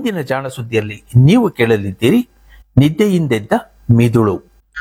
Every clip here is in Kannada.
ಮುಂದಿನ ಜಾಣ ಸುದ್ದಿಯಲ್ಲಿ ನೀವು ಕೇಳಲಿದ್ದೀರಿ ನಿದ್ದೆಯಿಂದೆದ್ದ ಮಿದುಳು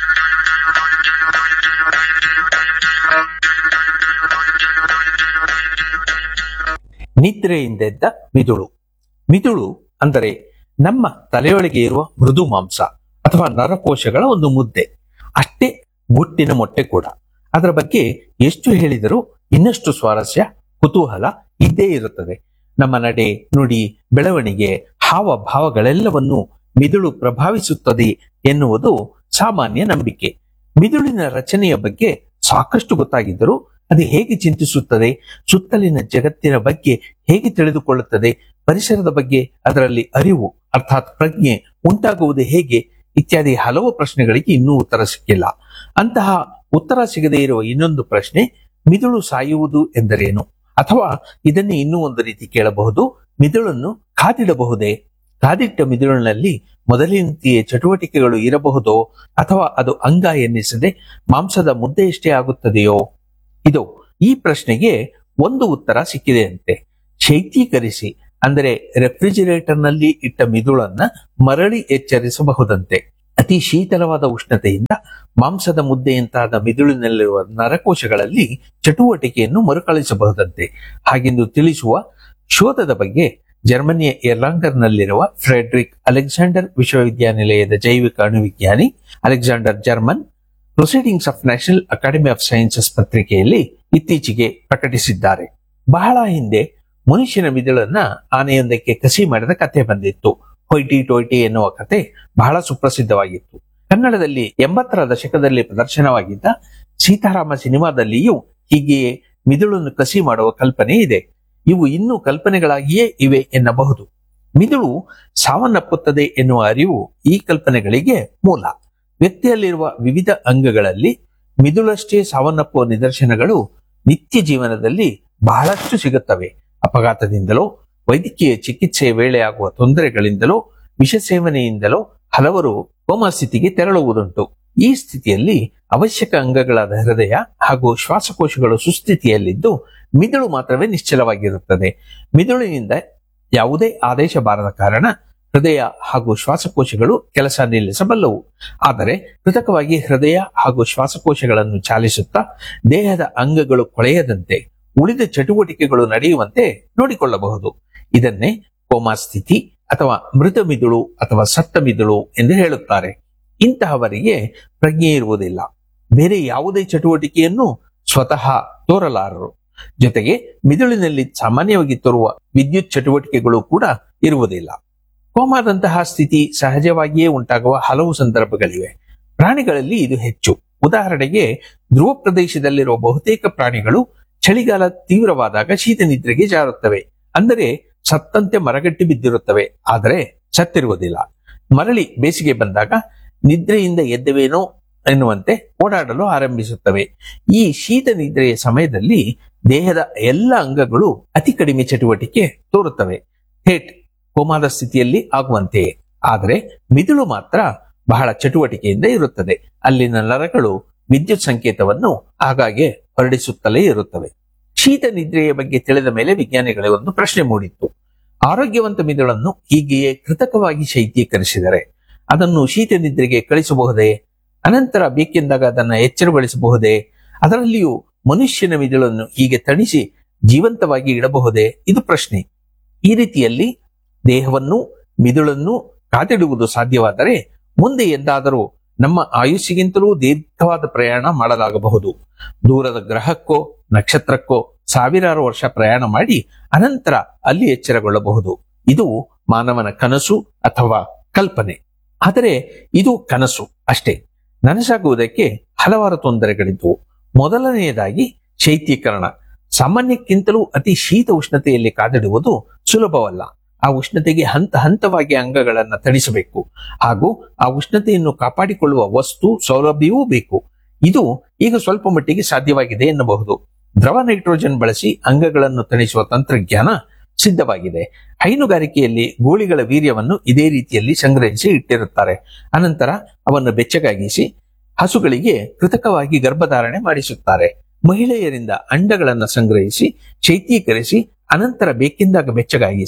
ನಿದ್ರೆಯಿಂದೆದ್ದ ಮಿದುಳು ಮಿದುಳು ಅಂದರೆ ನಮ್ಮ ತಲೆಯೊಳಗೆ ಇರುವ ಮೃದು ಮಾಂಸ ಅಥವಾ ನರಕೋಶಗಳ ಒಂದು ಮುದ್ದೆ ಅಷ್ಟೇ ಗುಟ್ಟಿನ ಮೊಟ್ಟೆ ಕೂಡ ಅದರ ಬಗ್ಗೆ ಎಷ್ಟು ಹೇಳಿದರೂ ಇನ್ನಷ್ಟು ಸ್ವಾರಸ್ಯ ಕುತೂಹಲ ಇದ್ದೇ ಇರುತ್ತದೆ ನಮ್ಮ ನಡೆ ನುಡಿ ಬೆಳವಣಿಗೆ ಹಾವ ಭಾವಗಳೆಲ್ಲವನ್ನು ಮಿದುಳು ಪ್ರಭಾವಿಸುತ್ತದೆ ಎನ್ನುವುದು ಸಾಮಾನ್ಯ ನಂಬಿಕೆ ಮಿದುಳಿನ ರಚನೆಯ ಬಗ್ಗೆ ಸಾಕಷ್ಟು ಗೊತ್ತಾಗಿದ್ದರೂ ಅದು ಹೇಗೆ ಚಿಂತಿಸುತ್ತದೆ ಸುತ್ತಲಿನ ಜಗತ್ತಿನ ಬಗ್ಗೆ ಹೇಗೆ ತಿಳಿದುಕೊಳ್ಳುತ್ತದೆ ಪರಿಸರದ ಬಗ್ಗೆ ಅದರಲ್ಲಿ ಅರಿವು ಅರ್ಥಾತ್ ಪ್ರಜ್ಞೆ ಉಂಟಾಗುವುದು ಹೇಗೆ ಇತ್ಯಾದಿ ಹಲವು ಪ್ರಶ್ನೆಗಳಿಗೆ ಇನ್ನೂ ಉತ್ತರ ಸಿಕ್ಕಿಲ್ಲ ಅಂತಹ ಉತ್ತರ ಸಿಗದೇ ಇರುವ ಇನ್ನೊಂದು ಪ್ರಶ್ನೆ ಮಿದುಳು ಸಾಯುವುದು ಎಂದರೇನು ಅಥವಾ ಇದನ್ನೇ ಇನ್ನೂ ಒಂದು ರೀತಿ ಕೇಳಬಹುದು ಮಿದುಳನ್ನು ಕಾದಿಡಬಹುದೇ ಕಾದಿಟ್ಟ ಮಿದುಳಿನಲ್ಲಿ ಮೊದಲಿನಂತೆಯೇ ಚಟುವಟಿಕೆಗಳು ಇರಬಹುದೋ ಅಥವಾ ಅದು ಅಂಗ ಎನ್ನಿಸದೆ ಮಾಂಸದ ಮುದ್ದೆಯಷ್ಟೇ ಆಗುತ್ತದೆಯೋ ಇದು ಈ ಪ್ರಶ್ನೆಗೆ ಒಂದು ಉತ್ತರ ಸಿಕ್ಕಿದೆಯಂತೆ ಶೈತ್ಯೀಕರಿಸಿ ಅಂದರೆ ರೆಫ್ರಿಜಿರೇಟರ್ನಲ್ಲಿ ಇಟ್ಟ ಮಿದುಳನ್ನ ಮರಳಿ ಎಚ್ಚರಿಸಬಹುದಂತೆ ಅತಿ ಶೀತಲವಾದ ಉಷ್ಣತೆಯಿಂದ ಮಾಂಸದ ಮುದ್ದೆಯಂತಾದ ಮಿದುಳಿನಲ್ಲಿರುವ ನರಕೋಶಗಳಲ್ಲಿ ಚಟುವಟಿಕೆಯನ್ನು ಮರುಕಳಿಸಬಹುದಂತೆ ಹಾಗೆಂದು ತಿಳಿಸುವ ಶೋಧದ ಬಗ್ಗೆ ಜರ್ಮನಿಯ ಎರ್ಲಾಂಗರ್ನಲ್ಲಿರುವ ಫ್ರೆಡ್ರಿಕ್ ಅಲೆಕ್ಸಾಂಡರ್ ವಿಶ್ವವಿದ್ಯಾನಿಲಯದ ಜೈವಿಕ ಅಣುವಿಜ್ಞಾನಿ Alexander German proceedings of national academy of sciences ಪತ್ರಿಕೆಯಲ್ಲಿ ಇತ್ತೀಚೆಗೆ ಪ್ರಕಟಿಸಿದ್ದಾರೆ ಬಹಳ ಹಿಂದೆ ಮನುಷ್ಯನ ಮಿದುಳನ್ನ ಆನೆಯೊಂದಕ್ಕೆ ಕಸಿ ಮಾಡಿದ ಕಥೆ ಬಂದಿತ್ತು ಹೊಯ್ಟಿ ಟೊಯ್ಟಿ ಎನ್ನುವ ಕತೆ ಬಹಳ ಸುಪ್ರಸಿದ್ಧವಾಗಿತ್ತು ಕನ್ನಡದಲ್ಲಿ ಎಂಬತ್ತರ ದಶಕದಲ್ಲಿ ಪ್ರದರ್ಶನವಾಗಿದ್ದ ಸೀತಾರಾಮ ಸಿನಿಮಾದಲ್ಲಿಯೂ ಹೀಗೆಯೇ ಮಿದುಳನ್ನು ಕಸಿ ಮಾಡುವ ಕಲ್ಪನೆ ಇದೆ ಇವು ಇನ್ನೂ ಕಲ್ಪನೆಗಳಾಗಿಯೇ ಇವೆ ಎನ್ನಬಹುದು ಮಿದುಳು ಸಾವನ್ನಪ್ಪುತ್ತದೆ ಎನ್ನುವ ಅರಿವು ಈ ಕಲ್ಪನೆಗಳಿಗೆ ಮೂಲ ವ್ಯಕ್ತಿಯಲ್ಲಿರುವ ವಿವಿಧ ಅಂಗಗಳಲ್ಲಿ ಮಿದುಳಷ್ಟೇ ಸಾವನ್ನಪ್ಪುವ ನಿದರ್ಶನಗಳು ನಿತ್ಯ ಜೀವನದಲ್ಲಿ ಬಹಳಷ್ಟು ಸಿಗುತ್ತವೆ ಅಪಘಾತದಿಂದಲೋ ವೈದ್ಯಕೀಯ ಚಿಕಿತ್ಸೆಯ ವೇಳೆ ಆಗುವ ತೊಂದರೆಗಳಿಂದಲೋ ವಿಷ ಸೇವನೆಯಿಂದಲೋ ಹಲವರು ಕೋಮಾ ಸ್ಥಿತಿಗೆ ತೆರಳುವುದುಂಟು ಈ ಸ್ಥಿತಿಯಲ್ಲಿ ಅವಶ್ಯಕ ಅಂಗಗಳಾದ ಹೃದಯ ಹಾಗೂ ಶ್ವಾಸಕೋಶಗಳು ಸುಸ್ಥಿತಿಯಲ್ಲಿದ್ದು ಮಿದುಳು ಮಾತ್ರವೇ ನಿಶ್ಚಲವಾಗಿರುತ್ತದೆ ಮಿದುಳಿನಿಂದ ಯಾವುದೇ ಆದೇಶ ಬಾರದ ಕಾರಣ ಹೃದಯ ಹಾಗೂ ಶ್ವಾಸಕೋಶಗಳು ಕೆಲಸ ನಿಲ್ಲಿಸಬಲ್ಲವು ಆದರೆ ಕೃತಕವಾಗಿ ಹೃದಯ ಹಾಗೂ ಶ್ವಾಸಕೋಶಗಳನ್ನು ಚಾಲಿಸುತ್ತಾ ದೇಹದ ಅಂಗಗಳು ಕೊಳೆಯದಂತೆ ಉಳಿದ ಚಟುವಟಿಕೆಗಳು ನಡೆಯುವಂತೆ ನೋಡಿಕೊಳ್ಳಬಹುದು ಇದನ್ನೇ ಕೋಮಾ ಸ್ಥಿತಿ ಅಥವಾ ಮೃತ ಮಿದುಳು ಅಥವಾ ಸತ್ತ ಮಿದುಳು ಎಂದು ಹೇಳುತ್ತಾರೆ ಇಂತಹವರಿಗೆ ಪ್ರಜ್ಞೆ ಇರುವುದಿಲ್ಲ ಬೇರೆ ಯಾವುದೇ ಚಟುವಟಿಕೆಯನ್ನು ಸ್ವತಃ ತೋರಲಾರರು ಜೊತೆಗೆ ಮಿದುಳಿನಲ್ಲಿ ಸಾಮಾನ್ಯವಾಗಿ ತೋರುವ ವಿದ್ಯುತ್ ಚಟುವಟಿಕೆಗಳು ಕೂಡ ಇರುವುದಿಲ್ಲ ಕೋಮಾದಂತಹ ಸ್ಥಿತಿ ಸಹಜವಾಗಿಯೇ ಉಂಟಾಗುವ ಹಲವು ಸಂದರ್ಭಗಳಿವೆ ಪ್ರಾಣಿಗಳಲ್ಲಿ ಇದು ಹೆಚ್ಚು ಉದಾಹರಣೆಗೆ ಧ್ರುವ ಪ್ರದೇಶದಲ್ಲಿರುವ ಬಹುತೇಕ ಪ್ರಾಣಿಗಳು ಚಳಿಗಾಲ ತೀವ್ರವಾದಾಗ ಶೀತ ನಿದ್ರೆಗೆ ಜಾರುತ್ತವೆ ಅಂದರೆ ಸತ್ತಂತೆ ಮರಗಟ್ಟಿ ಬಿದ್ದಿರುತ್ತವೆ ಆದರೆ ಸತ್ತಿರುವುದಿಲ್ಲ ಮರಳಿ ಬೇಸಿಗೆ ಬಂದಾಗ ನಿದ್ರೆಯಿಂದ ಎದ್ದವೇನೋ ಎನ್ನುವಂತೆ ಓಡಾಡಲು ಆರಂಭಿಸುತ್ತವೆ ಈ ಶೀತ ನಿದ್ರೆಯ ಸಮಯದಲ್ಲಿ ದೇಹದ ಎಲ್ಲ ಅಂಗಗಳು ಅತಿ ಕಡಿಮೆ ಚಟುವಟಿಕೆ ತೋರುತ್ತವೆ ಥೇಟ್ ಕೋಮಾದ ಸ್ಥಿತಿಯಲ್ಲಿ ಆಗುವಂತೆಯೇ ಆದರೆ ಮಿದುಳು ಮಾತ್ರ ಬಹಳ ಚಟುವಟಿಕೆಯಿಂದ ಇರುತ್ತದೆ ಅಲ್ಲಿನ ನರಗಳು ವಿದ್ಯುತ್ ಸಂಕೇತವನ್ನು ಆಗಾಗ್ಗೆ ಹೊರಡಿಸುತ್ತಲೇ ಇರುತ್ತವೆ ಶೀತ ನಿದ್ರೆಯ ಬಗ್ಗೆ ತಿಳಿದ ಮೇಲೆ ವಿಜ್ಞಾನಿಗಳೇ ಒಂದು ಪ್ರಶ್ನೆ ಮೂಡಿತ್ತು ಆರೋಗ್ಯವಂತ ಮಿದುಳನ್ನು ಹೀಗೆಯೇ ಕೃತಕವಾಗಿ ಶೈತ್ಯೀಕರಿಸಿದರೆ ಅದನ್ನು ಶೀತ ನಿದ್ರೆಗೆ ಕಳಿಸಬಹುದೇ ಅನಂತರ ಬೇಕೆಂದಾಗ ಅದನ್ನು ಎಚ್ಚರಗೊಳಿಸಬಹುದೇ ಅದರಲ್ಲಿಯೂ ಮನುಷ್ಯನ ಮಿದುಳನ್ನು ಹೀಗೆ ತಣಿಸಿ ಜೀವಂತವಾಗಿ ಇಡಬಹುದೇ ಇದು ಪ್ರಶ್ನೆ ಈ ರೀತಿಯಲ್ಲಿ ದೇಹವನ್ನು ಮಿದುಳನ್ನು ಕಾದಿಡುವುದು ಸಾಧ್ಯವಾದರೆ ಮುಂದೆ ಎಂದಾದರೂ ನಮ್ಮ ಆಯುಷ್ಯಗಿಂತಲೂ ದೀರ್ಘವಾದ ಪ್ರಯಾಣ ಮಾಡಲಾಗಬಹುದು ದೂರದ ಗ್ರಹಕ್ಕೋ ನಕ್ಷತ್ರಕ್ಕೋ ಸಾವಿರಾರು ವರ್ಷ ಪ್ರಯಾಣ ಮಾಡಿ ಅನಂತರ ಅಲ್ಲಿ ಎಚ್ಚರಗೊಳ್ಳಬಹುದು ಇದು ಮಾನವನ ಕನಸು ಅಥವಾ ಕಲ್ಪನೆ ಆದರೆ ಇದು ಕನಸು ಅಷ್ಟೇ ನನಸಾಗುವುದಕ್ಕೆ ಹಲವಾರು ತೊಂದರೆಗಳಿದ್ದವು ಮೊದಲನೆಯದಾಗಿ ಶೈತ್ಯೀಕರಣ ಸಾಮಾನ್ಯಕ್ಕಿಂತಲೂ ಅತಿ ಶೀತ ಉಷ್ಣತೆಯಲ್ಲಿ ಕಾದಿಡುವುದು ಸುಲಭವಲ್ಲ ಆ ಉಷ್ಣತೆಗೆ ಹಂತ ಹಂತವಾಗಿ ಅಂಗಗಳನ್ನು ತಣಿಸಬೇಕು ಹಾಗೂ ಆ ಉಷ್ಣತೆಯನ್ನು ಕಾಪಾಡಿಕೊಳ್ಳುವ ವಸ್ತು ಸೌಲಭ್ಯವೂ ಬೇಕು ಇದು ಈಗ ಸ್ವಲ್ಪ ಮಟ್ಟಿಗೆ ಸಾಧ್ಯವಾಗಿದೆ ಎನ್ನಬಹುದು ದ್ರವ ನೈಟ್ರೋಜನ್ ಬಳಸಿ ಅಂಗಗಳನ್ನು ತಣಿಸುವ ತಂತ್ರಜ್ಞಾನ ಸಿದ್ಧವಾಗಿದೆ ಹೈನುಗಾರಿಕೆಯಲ್ಲಿ ಗೋಳಿಗಳ ವೀರ್ಯವನ್ನು ಇದೇ ರೀತಿಯಲ್ಲಿ ಸಂಗ್ರಹಿಸಿ ಇಟ್ಟಿರುತ್ತಾರೆ ಅನಂತರ ಅವನ್ನು ಬೆಚ್ಚಗಾಗಿಸಿ ಹಸುಗಳಿಗೆ ಕೃತಕವಾಗಿ ಗರ್ಭಧಾರಣೆ ಮಾಡಿಸುತ್ತಾರೆ ಮಹಿಳೆಯರಿಂದ ಅಂಡಗಳನ್ನು ಸಂಗ್ರಹಿಸಿ ಶೈತ್ಯೀಕರಿಸಿ ಅನಂತರ ಬೇಕೆಂದಾಗ ಬೆಚ್ಚಗಾಗಿಸಿ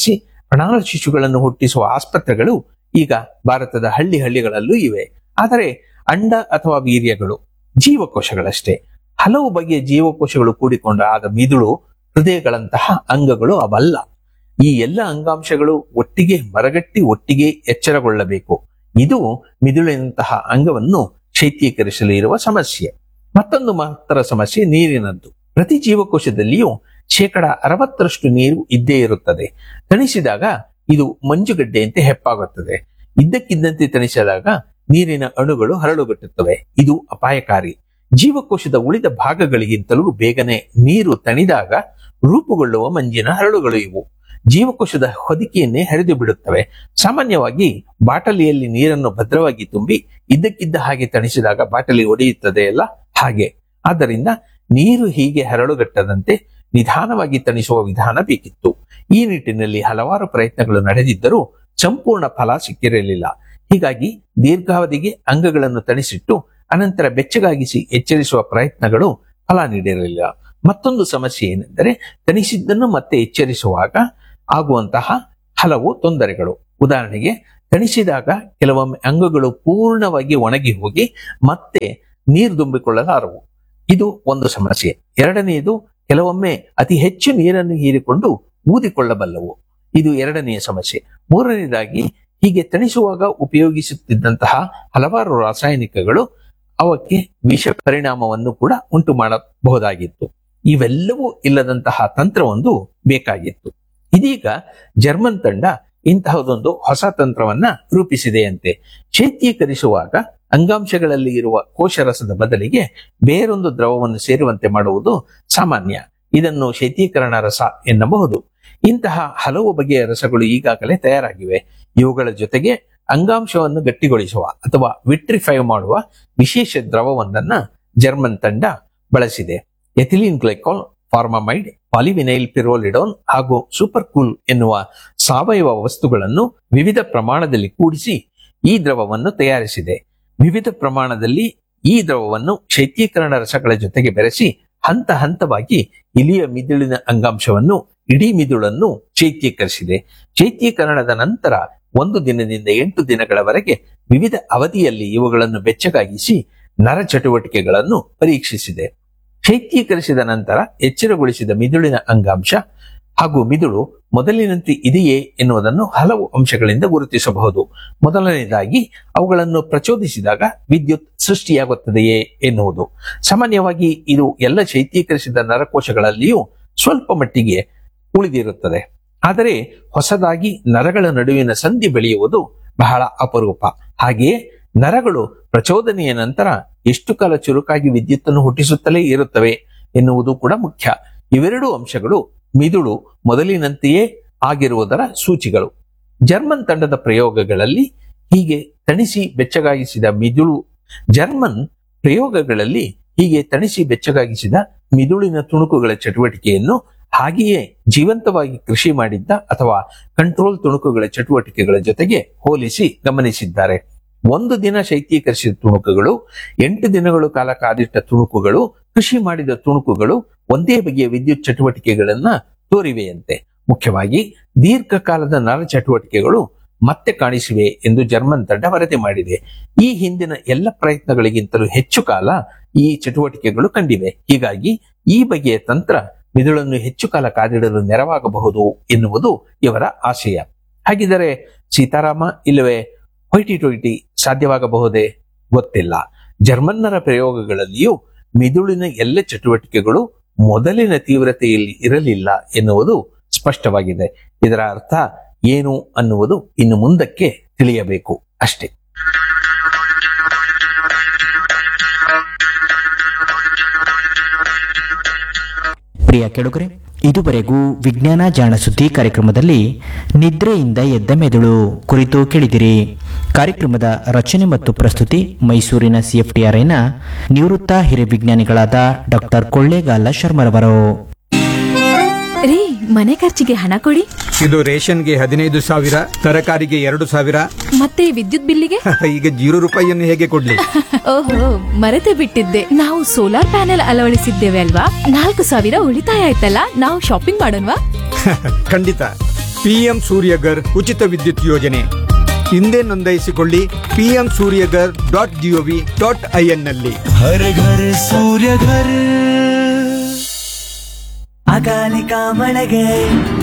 ಪ್ರಾಣ ಶಿಶುಗಳನ್ನು ಹುಟ್ಟಿಸುವ ಆಸ್ಪತ್ರೆಗಳು ಈಗ ಭಾರತದ ಹಳ್ಳಿ ಹಳ್ಳಿಗಳಲ್ಲೂ ಇವೆ ಆದರೆ ಅಂಡ ಅಥವಾ ವೀರ್ಯಗಳು ಜೀವಕೋಶಗಳಷ್ಟೇ ಹಲವು ಬಗೆಯ ಜೀವಕೋಶಗಳು ಕೂಡಿಕೊಂಡ ಆದ ಮಿದುಳು ಹೃದಯಗಳಂತಹ ಅಂಗಗಳು ಅವಲ್ಲ ಈ ಎಲ್ಲ ಅಂಗಾಂಶಗಳು ಒಟ್ಟಿಗೆ ಮರಗಟ್ಟಿ ಒಟ್ಟಿಗೆ ಎಚ್ಚರಗೊಳ್ಳಬೇಕು ಇದು ಮಿದುಳಿನಂತಹ ಅಂಗವನ್ನು ಶೈತ್ಯೀಕರಿಸಲು ಇರುವ ಸಮಸ್ಯೆ ಮತ್ತೊಂದು ಮಹತ್ತರ ಸಮಸ್ಯೆ ನೀರಿನದ್ದು ಪ್ರತಿ ಜೀವಕೋಶದಲ್ಲಿಯೂ ಶೇಕಡ ಅರವತ್ತರಷ್ಟು ನೀರು ಇದ್ದೇ ಇರುತ್ತದೆ ತಣಿಸಿದಾಗ ಇದು ಮಂಜುಗಡ್ಡೆಯಂತೆ ಹೆಪ್ಪಾಗುತ್ತದೆ ಇದ್ದಕ್ಕಿದ್ದಂತೆ ತಣಿಸಿದಾಗ ನೀರಿನ ಅಣುಗಳು ಹರಳುಗಟ್ಟುತ್ತವೆ ಇದು ಅಪಾಯಕಾರಿ ಜೀವಕೋಶದ ಉಳಿದ ಭಾಗಗಳಿಗಿಂತಲೂ ಬೇಗನೆ ನೀರು ತಣಿದಾಗ ರೂಪುಗೊಳ್ಳುವ ಮಂಜಿನ ಹರಳುಗಳು ಇವು ಜೀವಕೋಶದ ಹೊದಿಕೆಯನ್ನೇ ಹರಿದು ಬಿಡುತ್ತವೆ ಸಾಮಾನ್ಯವಾಗಿ ಬಾಟಲಿಯಲ್ಲಿ ನೀರನ್ನು ಭದ್ರವಾಗಿ ತುಂಬಿ ಇದ್ದಕ್ಕಿದ್ದ ಹಾಗೆ ತಣಿಸಿದಾಗ ಬಾಟಲಿ ಒಡೆಯುತ್ತದೆ ಅಲ್ಲ ಹಾಗೆ ಆದ್ದರಿಂದ ನೀರು ಹೀಗೆ ಹರಳುಗಟ್ಟದಂತೆ ನಿಧಾನವಾಗಿ ತಣಿಸುವ ವಿಧಾನ ಬೇಕಿತ್ತು ಈ ನಿಟ್ಟಿನಲ್ಲಿ ಹಲವಾರು ಪ್ರಯತ್ನಗಳು ನಡೆದಿದ್ದರೂ ಸಂಪೂರ್ಣ ಫಲ ಸಿಕ್ಕಿರಲಿಲ್ಲ ಹೀಗಾಗಿ ದೀರ್ಘಾವಧಿಗೆ ಅಂಗಗಳನ್ನು ತಣಿಸಿಟ್ಟು ಅನಂತರ ಬೆಚ್ಚಗಾಗಿಸಿ ಎಚ್ಚರಿಸುವ ಪ್ರಯತ್ನಗಳು ಫಲ ನೀಡಿರಲಿಲ್ಲ ಮತ್ತೊಂದು ಸಮಸ್ಯೆ ಏನೆಂದರೆ ತಣಿಸಿದ್ದನ್ನು ಮತ್ತೆ ಎಚ್ಚರಿಸುವಾಗ ಆಗುವಂತಹ ಹಲವು ತೊಂದರೆಗಳು ಉದಾಹರಣೆಗೆ ತಣಿಸಿದಾಗ ಕೆಲವೊಮ್ಮೆ ಅಂಗಗಳು ಪೂರ್ಣವಾಗಿ ಒಣಗಿ ಹೋಗಿ ಮತ್ತೆ ನೀರು ತುಂಬಿಕೊಳ್ಳಲಾರವು ಇದು ಒಂದು ಸಮಸ್ಯೆ ಎರಡನೆಯದು ಕೆಲವೊಮ್ಮೆ ಅತಿ ಹೆಚ್ಚು ನೀರನ್ನು ಹೀರಿಕೊಂಡು ಊದಿಕೊಳ್ಳಬಲ್ಲವು ಇದು ಎರಡನೆಯ ಸಮಸ್ಯೆ ಮೂರನೆಯದಾಗಿ ಹೀಗೆ ತಣಿಸುವಾಗ ಉಪಯೋಗಿಸುತ್ತಿದ್ದಂತಹ ಹಲವಾರು ರಾಸಾಯನಿಕಗಳು ಅವಕ್ಕೆ ವಿಷ ಪರಿಣಾಮವನ್ನು ಕೂಡ ಉಂಟು ಮಾಡಬಹುದಾಗಿತ್ತು ಇವೆಲ್ಲವೂ ಇಲ್ಲದಂತಹ ತಂತ್ರವೊಂದು ಬೇಕಾಗಿತ್ತು ಇದೀಗ ಜರ್ಮನ್ ತಂಡ ಇಂತಹದೊಂದು ಹೊಸ ತಂತ್ರವನ್ನ ರೂಪಿಸಿದೆಯಂತೆ ಶೈತ್ಯೀಕರಿಸುವಾಗ ಅಂಗಾಂಶಗಳಲ್ಲಿ ಇರುವ ಕೋಶರಸದ ಬದಲಿಗೆ ಬೇರೊಂದು ದ್ರವವನ್ನು ಸೇರುವಂತೆ ಮಾಡುವುದು ಸಾಮಾನ್ಯ ಇದನ್ನು ಶೈತ್ಯೀಕರಣ ರಸ ಎನ್ನಬಹುದು ಇಂತಹ ಹಲವು ಬಗೆಯ ರಸಗಳು ಈಗಾಗಲೇ ತಯಾರಾಗಿವೆ ಇವುಗಳ ಜೊತೆಗೆ ಅಂಗಾಂಶವನ್ನು ಗಟ್ಟಿಗೊಳಿಸುವ ಅಥವಾ ವಿಟ್ರಿಫೈ ಮಾಡುವ ವಿಶೇಷ ದ್ರವವೊಂದನ್ನ ಜರ್ಮನ್ ತಂಡ ಬಳಸಿದೆ ethylene glycol formamide polyvinyl pyrrolidone ಹಾಗೂ ಸೂಪರ್ ಕೂಲ್ ಎನ್ನುವ ಸಾವಯವ ವಸ್ತುಗಳನ್ನು ವಿವಿಧ ಪ್ರಮಾಣದಲ್ಲಿ ಕೂಡಿಸಿ ಈ ದ್ರವವನ್ನು ತಯಾರಿಸಿದೆ ವಿವಿಧ ಪ್ರಮಾಣದಲ್ಲಿ ಈ ದ್ರವವನ್ನು ಶೈತ್ಯೀಕರಣ ರಸಗಳ ಜೊತೆಗೆ ಬೆರೆಸಿ ಹಂತ ಹಂತವಾಗಿ ಇಲಿಯ ಮಿದುಳಿನ ಅಂಗಾಂಶವನ್ನು ಇಡೀ ಮಿದುಳನ್ನು ಶೈತ್ಯೀಕರಿಸಿದೆ ಶೈತ್ಯೀಕರಣದ ನಂತರ ಒಂದು ದಿನದಿಂದ ಎಂಟು ದಿನಗಳವರೆಗೆ ವಿವಿಧ ಅವಧಿಯಲ್ಲಿ ಇವುಗಳನ್ನು ಬೆಚ್ಚಗಾಗಿಸಿ ನರ ಚಟುವಟಿಕೆಗಳನ್ನು ಪರೀಕ್ಷಿಸಿದೆ ಶೈತ್ಯೀಕರಿಸಿದ ನಂತರ ಎಚ್ಚರಗೊಳಿಸಿದ ಮಿದುಳಿನ ಅಂಗಾಂಶ ಹಾಗೂ ಮಿದುಳು ಮೊದಲಿನಂತೆ ಇದೆಯೇ ಎನ್ನುವುದನ್ನು ಹಲವು ಅಂಶಗಳಿಂದ ಗುರುತಿಸಬಹುದು ಮೊದಲನೇದಾಗಿ ಅವುಗಳನ್ನು ಪ್ರಚೋದಿಸಿದಾಗ ವಿದ್ಯುತ್ ಸೃಷ್ಟಿಯಾಗುತ್ತದೆಯೇ ಎನ್ನುವುದು ಸಾಮಾನ್ಯವಾಗಿ ಇದು ಎಲ್ಲ ಶೈತ್ಯೀಕರಿಸಿದ ನರಕೋಶಗಳಲ್ಲಿಯೂ ಸ್ವಲ್ಪ ಮಟ್ಟಿಗೆ ಉಳಿದಿರುತ್ತದೆ ಆದರೆ ಹೊಸದಾಗಿ ನರಗಳ ನಡುವಿನ ಸಂಧಿ ಬೆಳೆಯುವುದು ಬಹಳ ಅಪರೂಪ ಹಾಗೆಯೇ ನರಗಳು ಪ್ರಚೋದನೆಯ ನಂತರ ಎಷ್ಟು ಕಾಲ ಚುರುಕಾಗಿ ವಿದ್ಯುತ್ತನ್ನು ಹುಟ್ಟಿಸುತ್ತಲೇ ಇರುತ್ತವೆ ಎನ್ನುವುದು ಕೂಡ ಮುಖ್ಯ ಇವೆರಡೂ ಅಂಶಗಳು ಮಿದುಳು ಮೊದಲಿನಂತೆಯೇ ಆಗಿರುವುದರ ಸೂಚಿಗಳು ಜರ್ಮನ್ ತಂಡದ ಪ್ರಯೋಗಗಳಲ್ಲಿ ಹೀಗೆ ತಣಿಸಿ ಬೆಚ್ಚಗಾಗಿಸಿದ ಮಿದುಳು ಜರ್ಮನ್ ಪ್ರಯೋಗಗಳಲ್ಲಿ ಹೀಗೆ ತಣಿಸಿ ಬೆಚ್ಚಗಾಗಿಸಿದ ಮಿದುಳಿನ ತುಣುಕುಗಳ ಚಟುವಟಿಕೆಯನ್ನು ಹಾಗೆಯೇ ಜೀವಂತವಾಗಿ ಕೃಷಿ ಮಾಡಿದ್ದ ಅಥವಾ ಕಂಟ್ರೋಲ್ ತುಣುಕುಗಳ ಚಟುವಟಿಕೆಗಳ ಜೊತೆಗೆ ಹೋಲಿಸಿ ಗಮನಿಸಿದ್ದಾರೆ ಒಂದು ದಿನ ಶೈತ್ಯೀಕರಿಸಿದ ತುಣುಕುಗಳು ಎಂಟು ದಿನಗಳು ಕಾಲ ಕಾದಿಟ್ಟ ತುಣುಕುಗಳು ಕೃಷಿ ಮಾಡಿದ ತುಣುಕುಗಳು ಒಂದೇ ಬಗೆಯ ವಿದ್ಯುತ್ ಚಟುವಟಿಕೆಗಳನ್ನ ತೋರಿವೆಯಂತೆ ಮುಖ್ಯವಾಗಿ ದೀರ್ಘಕಾಲದ ನರ ಚಟುವಟಿಕೆಗಳು ಮತ್ತೆ ಕಾಣಿಸಿವೆ ಎಂದು ಜರ್ಮನ್ ತಂಡ ವರದಿ ಮಾಡಿದೆ ಈ ಹಿಂದಿನ ಎಲ್ಲ ಪ್ರಯತ್ನಗಳಿಗಿಂತಲೂ ಹೆಚ್ಚು ಕಾಲ ಈ ಚಟುವಟಿಕೆಗಳು ಕಂಡಿವೆ ಹೀಗಾಗಿ ಈ ಬಗೆಯ ತಂತ್ರ ಮಿದುಳನ್ನು ಹೆಚ್ಚು ಕಾಲ ಕಾದಿಡಲು ನೆರವಾಗಬಹುದು ಎನ್ನುವುದು ಇವರ ಆಶಯ ಹಾಗಿದ್ದರೆ ಸೀತಾರಾಮ ಇಲ್ಲವೇ ಹೊಯ್ಟಿ ಟೊಯ್ಟಿ ಸಾಧ್ಯವಾಗಬಹುದೇ ಗೊತ್ತಿಲ್ಲ ಜರ್ಮನ್ನರ ಪ್ರಯೋಗಗಳಲ್ಲಿಯೂ ಮಿದುಳಿನ ಎಲ್ಲ ಚಟುವಟಿಕೆಗಳು ಮೊದಲಿನ ತೀವ್ರತೆಯಲ್ಲಿ ಇರಲಿಲ್ಲ ಎನ್ನುವುದು ಸ್ಪಷ್ಟವಾಗಿದೆ ಇದರ ಅರ್ಥ ಏನು ಅನ್ನುವುದು ಇನ್ನು ಮುಂದಕ್ಕೆ ತಿಳಿಯಬೇಕು ಅಷ್ಟೇ ಪ್ರಿಯ ಕೆಡುಗರೆ ಇದುವರೆಗೂ ವಿಜ್ಞಾನ ಜಾಣ ಸುದ್ದಿ ಕಾರ್ಯಕ್ರಮದಲ್ಲಿ ನಿದ್ರೆಯಿಂದ ಎದ್ದ ಮೆದುಳು ಕುರಿತು ಕೇಳಿದಿರಿ ಕಾರ್ಯಕ್ರಮದ ರಚನೆ ಮತ್ತು ಪ್ರಸ್ತುತಿ ಮೈಸೂರಿನ ಸಿಎಫ್ಟಿಆರ್ಐನ ನಿವೃತ್ತ ಹಿರಿಯ ವಿಜ್ಞಾನಿಗಳಾದ ಡಾಕ್ಟರ್ ಕೊಳ್ಳೇಗಾಲ ಶರ್ಮರವರು ರೀ ಮನೆ ಖರ್ಚಿಗೆ ಹಣ ಕೊಡಿ ಇದು ರೇಷನ್ಗೆ ಹದಿನೈದು ಸಾವಿರ ತರಕಾರಿಗೆ ಎರಡು ಸಾವಿರ ಮತ್ತೆ ವಿದ್ಯುತ್ ಬಿಲ್ಲಿಗೆ ಈಗ ಜೀರೋ ರೂಪಾಯಿಯನ್ನು ಹೇಗೆ ಕೊಡ್ಲಿ ಓಹೋ ಮರೆತೇ ಬಿಟ್ಟಿದ್ದೆ ನಾವು ಸೋಲಾರ್ ಪ್ಯಾನೆಲ್ ಅಳವಡಿಸಿದ್ದೇವೆ ಅಲ್ವಾ ನಾಲ್ಕು ಸಾವಿರ ಉಳಿತಾಯ ಆಯ್ತಲ್ಲ ನಾವು ಶಾಪಿಂಗ್ ಮಾಡೋಣವಾ ಖಂಡಿತ ಪಿಎಂ ಸೂರ್ಯಗರ್ ಉಚಿತ ವಿದ್ಯುತ್ ಯೋಜನೆ ಹಿಂದೆ ನೋಂದಾಯಿಸಿಕೊಳ್ಳಿ PM Suryaghar dot gov dot in ನಲ್ಲಿ हर घर सूर्य घर ಅಕಾಲಿಕ ಮಳೆಗೆ